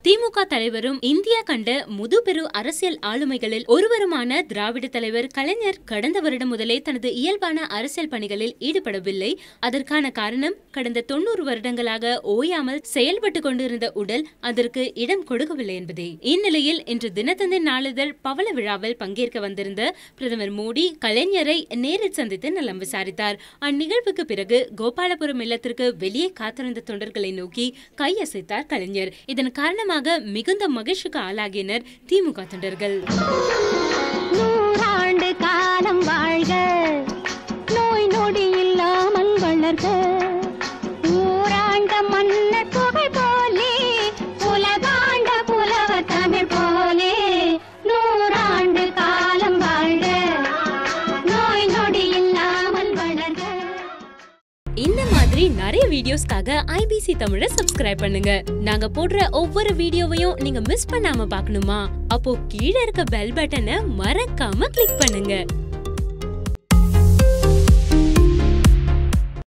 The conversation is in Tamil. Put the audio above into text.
திமுக தலைவரும் இந்தியா கண்ட முதுபெரு அரசியல் ஆளுமைகளில் ஒருவருமான திராவிட தலைவர் கலைஞர் கடந்த வருடம் முதலே தனது இயல்பான அரசியல் பணிகளில் ஈடுபடவில்லை அதற்கான காரணம் கடந்த தொண்ணூறு வருடங்களாக ஓயாமல் செயல்பட்டு கொண்டிருந்த உடல் அதற்கு இடம் கொடுக்கவில்லை என்பதே இந்நிலையில் இன்று தினத்தந்தி நாளிதழ் பவள விழாவில் பங்கேற்க வந்திருந்த பிரதமர் மோடி கலைஞரை நேரில் சந்தித்து நலம் விசாரித்தார் அந்நிகழ்வுக்கு பிறகு கோபாலபுரம் இல்லத்திற்கு வெளியே காத்திருந்த தொண்டர்களை நோக்கி கையசைத்தார் கலைஞர் இதன் காரணமாக மிகுந்த மகிழ்ச்சிக்கு ஆளாகினர் திமுக தொண்டர்கள் நூறாண்டு காலம் வாழ்க நோய் நொடி இல்லாமல் வளர்க ஊராண்ட மன்னர் புகழ் போலே உலகாண்ட புலவர் தமிழ் போலே நூறாண்டு காலம் வாழ்க நோய் நொடி இல்லாமல் வளர்க இந்த மாதிரி நிறைய வீடியோஸ்க்காக ஐபிசி தமிழை சப்ஸ்கிரைப் பண்ணுங்க நாங்க போடுற ஒவ்வொரு வீடியோவையும் நீங்க மிஸ் பண்ணாம பார்க்கணுமா அப்போ கீழே இருக்க பெல் பட்டனை மறக்காம கிளிக் பண்ணுங்க